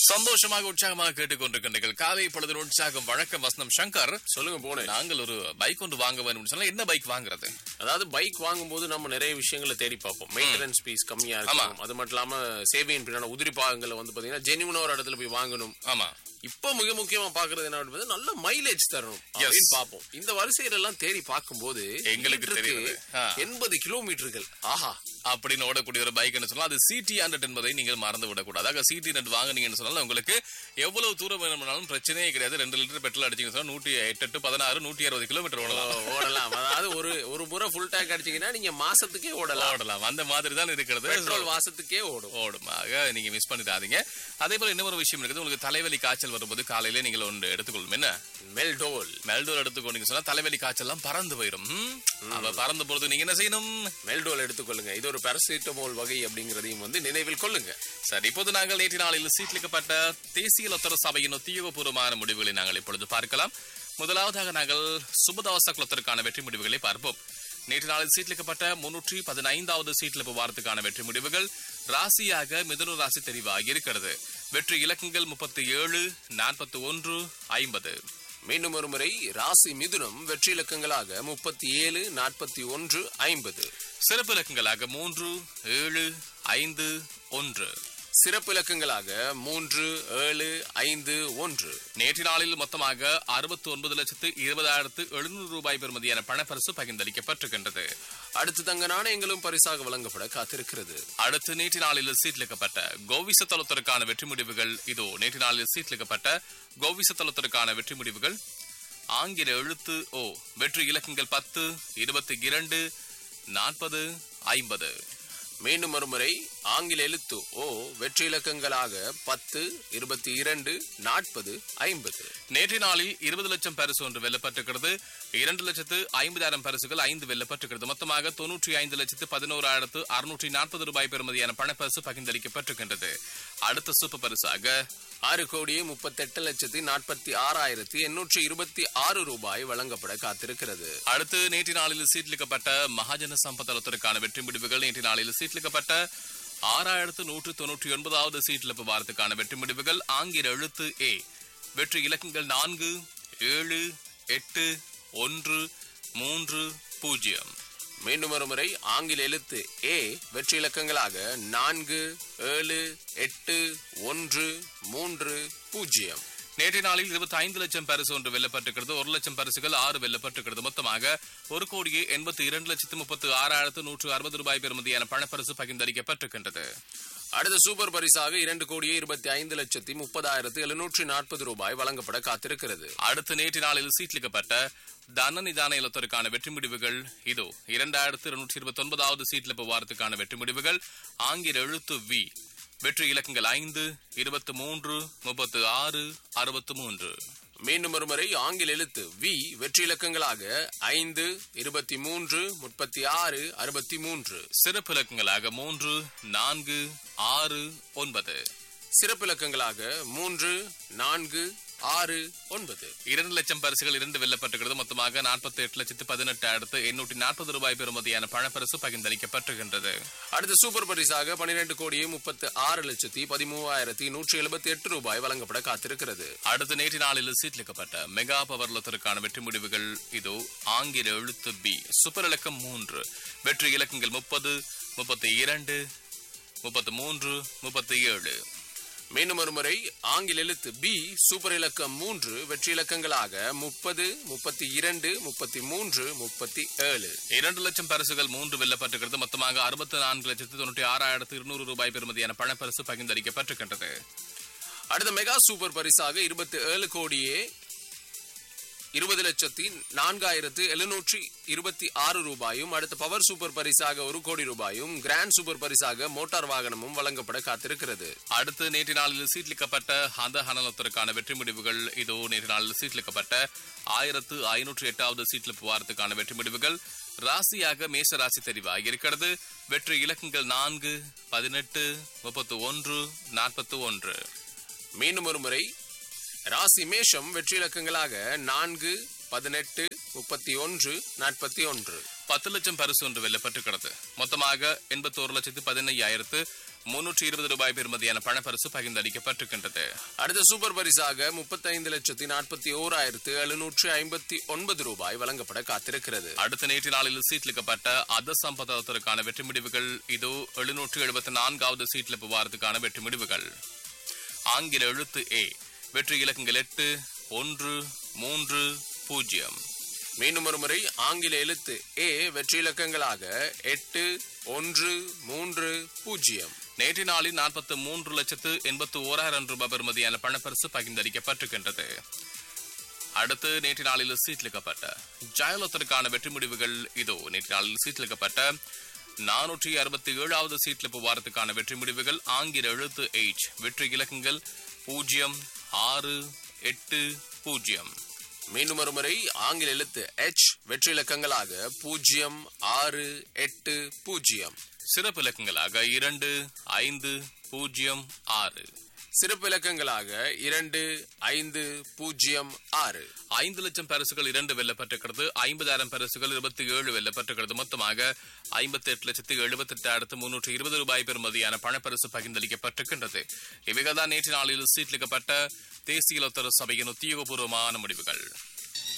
சந்தோஷமாக உற்சாகமாக கேட்டுக்கொண்டிருக்கின்றீர்கள் காலை பொழுது உற்சாகம் வழக்கம் வசனம் சங்கர் சொல்லுங்க போனேன் நாங்கள் ஒரு பைக் ஒன்று வாங்க வேண்டும் சொன்னா என்ன பைக் வாங்குறது அதாவது பைக் வாங்கும்போது நம்ம நிறைய விஷயங்களை தேடி பார்ப்போம் மெயின்டெனன்ஸ் ஃபீஸ் கம்மியா இருக்கும் அது மட்டும் இல்லாம சேவையின் பின்னாடி உதிரி பாகங்களை வந்து பாத்தீங்கன்னா ஜெனியூனா ஒரு இடத்துல போய் வாங்கணும் ஆமா இப்போ மிக முக்கியமா பாக்குறது என்ன அப்படின்றது நல்ல மைலேஜ் தரணும் அப்படின்னு பார்ப்போம் இந்த வரிசையில எல்லாம் தேடி பார்க்கும்போது எங்களுக்கு தெரியுது. ஆ. எண்பது கிலோமீட்டர்கள் ஆஹா அப்படின்னு ஓடக்கூடிய ஒரு பைக் சொன்னா அது சிடி ஹண்ட்ரட் என்பதை நீங்கள் மறந்து விடக்கூடாது ஆக சிடி ஹண்ட்ரட் வாங்குனீங்கன்னு சொன்னாலும் உங்களுக்கு எவ்வளவு தூரம் வேணும்னாலும் பிரச்சனையே கிடையாது ரெண்டு லிட்டர் பெட்ரோல் அடிச்சீங்கன்னு சொன்னா நூற்றி எட்டு எட்டு பதினாறு நூற்றி அறுபது கிலோமீட்டர் ஓடலாம் ஓடலாம் அதாவது ஒரு ஒரு முறை ஃபுல் டேங்க் அடிச்சீங்கன்னா நீங்க மாசத்துக்கே ஓடலாம் ஓடலாம் அந்த மாதிரி தான் இருக்கிறது பெட்ரோல் மாசத்துக்கே ஓடும் ஓடும் ஆக நீங்க மிஸ் பண்ணிடாதீங்க அதே போல இன்னொரு விஷயம் இருக்குது உங்களுக்கு தலைவலி காய்ச்சல் வரும்போது காலையில நீங்கள் ஒன்று எடுத்துக்கொள்ளும் என்ன மெல்டோல் மெல்டோல் எடுத்துக்கொண்டீங்க சொன்னா தலைவலி காய்ச்சல் எல்லாம் பறந்து போயிடும் ம்? அவ பறந்து போறது நீங்க என்ன செய்யணும் மெல்டோல் எடுத்துக்கொள்ளுங்க இது ஒரு பாராசிட்டமோல் வகை அப்படிங்கறதையும் வந்து நினைவில் கொள்ளுங்க சரி இப்போது நாங்கள் நேற்று நாளில் சீட்லிக்கப்பட்ட தேசிய லொத்தர சபையின் உத்தியோகபூர்வமான முடிவுகளை நாங்கள் இப்பொழுது பார்க்கலாம் முதலாவதாக நாங்கள் சுபதாச குலத்திற்கான வெற்றி முடிவுகளை பார்ப்போம் நேற்று நாளில் சீட்லிக்கப்பட்ட முன்னூற்றி பதினைந்தாவது சீட்லிப்பு வாரத்துக்கான வெற்றி முடிவுகள் ராசியாக மிதுன ராசி தெரிவாகி இருக்கிறது வெற்றி இலக்கங்கள் முப்பத்தி ஏழு நாற்பத்தி ஒன்று ஐம்பது மீண்டும் ஒரு முறை ராசி மிதுனம் வெற்றி இலக்கங்களாக முப்பத்தி ஏழு நாற்பத்தி ஒன்று ஐம்பது சிறப்பு இலக்கங்களாக மூன்று ஏழு ஐந்து ஒன்று சிறப்பு இலக்கங்களாக மூன்று ஏழு ஐந்து ஒன்று நேற்று நாளில் மொத்தமாக அறுபத்தி ஒன்பது லட்சத்து இருபதாயிரத்து எழுநூறு ரூபாய் பெறுமதியான பணப்பரிசு பகிர்ந்தளிக்கப்பட்டிருக்கின்றது அடுத்து தங்க நாணயங்களும் பரிசாக வழங்கப்பட காத்திருக்கிறது அடுத்து நேற்று நாளில் சீட்லிக்கப்பட்ட கோவிச தளத்திற்கான வெற்றி முடிவுகள் இதோ நேற்று நாளில் சீட்லிக்கப்பட்ட கோவிச தளத்திற்கான வெற்றி முடிவுகள் ஆங்கில எழுத்து ஓ வெற்றி இலக்கங்கள் பத்து இருபத்தி இரண்டு நாற்பது ஐம்பது மீண்டும் ஒரு முறை ஆங்கில எழுத்து ஓ வெற்றி இலக்கங்களாக பத்து இருபத்தி இரண்டு நாற்பது ஐம்பது நேற்று நாளில் இருபது லட்சம் பரிசு ஒன்று வெல்லப்பட்டிருக்கிறது இரண்டு லட்சத்து ஐம்பதாயிரம் பரிசுகள் ஐந்து வெல்லப்பட்டிருக்கிறது மொத்தமாக தொன்னூற்றி ஐந்து லட்சத்து பதினோராயிரத்து அறுநூற்றி நாற்பது ரூபாய் பெறுமதியான பணப்பரிசு பகிர்ந்தளிக்கப்பட்டிருக்கின்றது அடுத்த சூப்பர் பரிசாக ஆறு கோடியே முப்பத்தெட்டு லட்சத்தி நாற்பத்தி ஆறாயிரத்தி எண்ணூற்றி இருபத்தி ஆறு ரூபாய் வழங்கப்பட காத்திருக்கிறது அடுத்து நேற்று நாளில் சீட்லிக்கப்பட்ட மகாஜன சம்பத்தலத்திற்கான வெற்றி முடிவுகள் நேற்று நாளில் சீட்லிக்கப்பட்ட ஆறாயிரத்து நூற்று தொன்னூற்றி ஒன்பதாவது சீட்டிழப்பு வாரத்துக்கான வெற்றி முடிவுகள் ஆங்கில எழுத்து ஏ வெற்றி இலக்கங்கள் நான்கு ஏழு எட்டு ஒன்று மூன்று பூஜ்ஜியம் மீண்டும் ஒரு முறை ஆங்கில எழுத்து ஏ வெற்றி இலக்கங்களாக நான்கு ஏழு எட்டு ஒன்று மூன்று பூஜ்ஜியம் நேற்றைய நாளில் இருபத்தி ஐந்து லட்சம் பரிசு ஒன்று வெல்லப்பட்டிருக்கிறது ஒரு லட்சம் பரிசுகள் ஆறு வெல்லப்பட்டிருக்கிறது மொத்தமாக ஒரு கோடியே எண்பத்தி இரண்டு லட்சத்து முப்பத்து ஆறாயிரத்து நூற்று அறுபது ரூபாய் பெறுமதியான பணப்பரிசு பகிர்ந்தளிக்கப்பட்டிருக்கின்றது அடுத்த சூப்பர் பரிசாக இரண்டு கோடியே இருபத்தி ஐந்து லட்சத்தி முப்பதாயிரத்து எழுநூற்றி நாற்பது ரூபாய் வழங்கப்பட காத்திருக்கிறது அடுத்து நேற்று நாளில் சீட்லிக்கப்பட்ட தன நிதான இலத்திற்கான வெற்றி முடிவுகள் இதோ இரண்டாயிரத்து இருநூற்றி இருபத்தி ஒன்பதாவது சீட்லிப்பு வாரத்துக்கான வெற்றி முடிவுகள் ஆங்கில எழுத்து வி வெற்றி இலக்கங்கள் ஐந்து இருபத்தி மூன்று முப்பத்து ஆறு அறுபத்து மூன்று மீண்டும் ஒரு முறை ஆங்கில எழுத்து வி வெற்றி இலக்கங்களாக ஐந்து இருபத்தி மூன்று முப்பத்தி ஆறு அறுபத்தி மூன்று சிறப்பு இலக்கங்களாக மூன்று நான்கு ஆறு ஒன்பது சிறப்பு இலக்கங்களாக மூன்று நான்கு ஆறு ஒன்பது இரண்டு லட்சம் பரிசுகள் இரண்டு வெல்லப்பட்டிருக்கிறது மொத்தமாக நாற்பத்தி எட்டு லட்சத்து பதினெட்டாயிரத்து எண்ணூற்றி நாற்பது ரூபாய் பெறுமதியான பணப்பரிசு பகிர்ந்தளிக்கப்பட்டிருக்கின்றது அடுத்த சூப்பர் பரிசாக பன்னிரண்டு கோடியே முப்பத்து ஆறு லட்சத்தி பதிமூவாயிரத்தி நூற்றி எழுபத்தி எட்டு ரூபாய் வழங்கப்பட காத்திருக்கிறது அடுத்த நேற்று நாளில் சீட்லிக்கப்பட்ட மெகா பவர்லத்திற்கான வெற்றி முடிவுகள் இதோ ஆங்கில எழுத்து பி சூப்பர் இலக்கம் மூன்று வெற்றி இலக்கங்கள் முப்பது முப்பத்தி இரண்டு முப்பத்தி மூன்று முப்பத்தி ஏழு மீண்டும் ஒரு முறை ஆங்கில எழுத்து பி சூப்பர் இலக்கம் மூன்று வெற்றி இலக்கங்களாக முப்பது முப்பத்தி இரண்டு முப்பத்தி மூன்று முப்பத்தி ஏழு இரண்டு லட்சம் பரிசுகள் மூன்று வெல்லப்பட்டிருக்கிறது மொத்தமாக அறுபத்தி நான்கு லட்சத்து தொண்ணூற்றி ஆறாயிரத்து இருநூறு ரூபாய் பெறுமதியான பணப்பரிசு பகிர்ந்தளிக்கப்பட்டிருக்கின்றது அடுத்த மெகா சூப்பர் பரிசாக இருபத்தி ஏழு கோடியே இருபது லட்சத்தி நான்காயிரத்து எழுநூற்றி இருபத்தி ஆறு ரூபாயும் அடுத்த பவர் சூப்பர் பரிசாக ஒரு கோடி ரூபாயும் கிராண்ட் சூப்பர் பரிசாக மோட்டார் வாகனமும் வழங்கப்பட காத்திருக்கிறது அடுத்து நேற்று நாளில் சீட்லிக்கப்பட்ட அந்த ஹனலத்திற்கான வெற்றி முடிவுகள் இதோ நேற்று நாளில் சீட்லிக்கப்பட்ட ஆயிரத்து ஐநூற்று எட்டாவது சீட்லிப்பு வாரத்துக்கான வெற்றி முடிவுகள் ராசியாக மேச ராசி தெரிவாகி இருக்கிறது வெற்றி இலக்கங்கள் நான்கு பதினெட்டு முப்பத்து ஒன்று நாற்பத்து ஒன்று மீண்டும் ஒரு முறை ராசி மேஷம் வெற்றி இலக்கங்களாக நான்கு பதினெட்டு முப்பத்தி ஒன்று நாற்பத்தி ஒன்று பத்து லட்சம் பரிசு ஒன்று வெல்லப்பட்டிருக்கிறது மொத்தமாக எண்பத்தோரு லட்சத்து பதினையாயிரத்து முன்னூற்றி இருபது ரூபாய் பெறுமதியான பணப்பரிசு பகிர்ந்தளிக்கப்பட்டிருக்கின்றது அடுத்த சூப்பர் பரிசாக முப்பத்தைந்து லட்சத்தி நாற்பத்தி ஓராயிரத்து எழுநூற்று ஐம்பத்தி ஒன்பது ரூபாய் வழங்கப்பட காத்திருக்கிறது அடுத்த நேற்று நாளில் சீட்லிக்கப்பட்ட அத சம்பதத்திற்கான வெற்றி முடிவுகள் இது எழுநூற்று எழுபத்தி நான்காவது சீட்ல புவாரத்துக்கான வெற்றி முடிவுகள் ஆங்கில எழுத்து ஏ வெற்றி இலக்கங்கள் எட்டு ஒன்று மூன்று பூஜ்ஜியம் மீண்டும் ஒரு முறை ஆங்கில எழுத்து ஏ வெற்றி இலக்கங்களாக எட்டு ஒன்று மூன்று பூஜ்ஜியம் நேற்று நாளில் நாற்பத்தி மூன்று லட்சத்து எண்பத்து ஓராயிரம் ரூபாய் பெறுமதியான பணப்பரிசு பகிர்ந்தளிக்கப்பட்டிருக்கின்றது அடுத்து நேற்று நாளில் சீட்லிக்கப்பட்ட ஜெயலலிதாவுக்கான வெற்றி முடிவுகள் இதோ நேற்று நாளில் சீட்லிக்கப்பட்ட நானூற்றி அறுபத்தி ஏழாவது சீட்லிப்பு வாரத்துக்கான வெற்றி முடிவுகள் ஆங்கில எழுத்து எயிட் வெற்றி இலக்கங்கள் பூஜ்ஜியம் ஆறு எட்டு பூஜ்ஜியம் மீண்டும் ஒரு முறை ஆங்கில எழுத்து எச் வெற்றி இலக்கங்களாக பூஜ்ஜியம் ஆறு எட்டு பூஜ்ஜியம் சிறப்பு இலக்கங்களாக இரண்டு ஐந்து பூஜ்ஜியம் ஆறு சிறப்பு இலக்கங்களாக இரண்டு ஐந்து பூஜ்ஜியம் ஆறு ஐந்து லட்சம் பரிசுகள் இரண்டு வெல்லப்பட்டிருக்கிறது ஐம்பதாயிரம் பரிசுகள் இருபத்தி ஏழு வெல்லப்பட்டிருக்கிறது மொத்தமாக ஐம்பத்தி எட்டு லட்சத்து எழுபத்தி எட்டாயிரத்து முன்னூற்று இருபது ரூபாய் பெறுமதியான பணப்பரிசு பகிர்ந்தளிக்கப்பட்டிருக்கின்றது இவைகள் தான் நேற்று நாளில் சீட்லிக்கப்பட்ட தேசிய லொத்தர சபையின் உத்தியோகபூர்வமான முடிவுகள்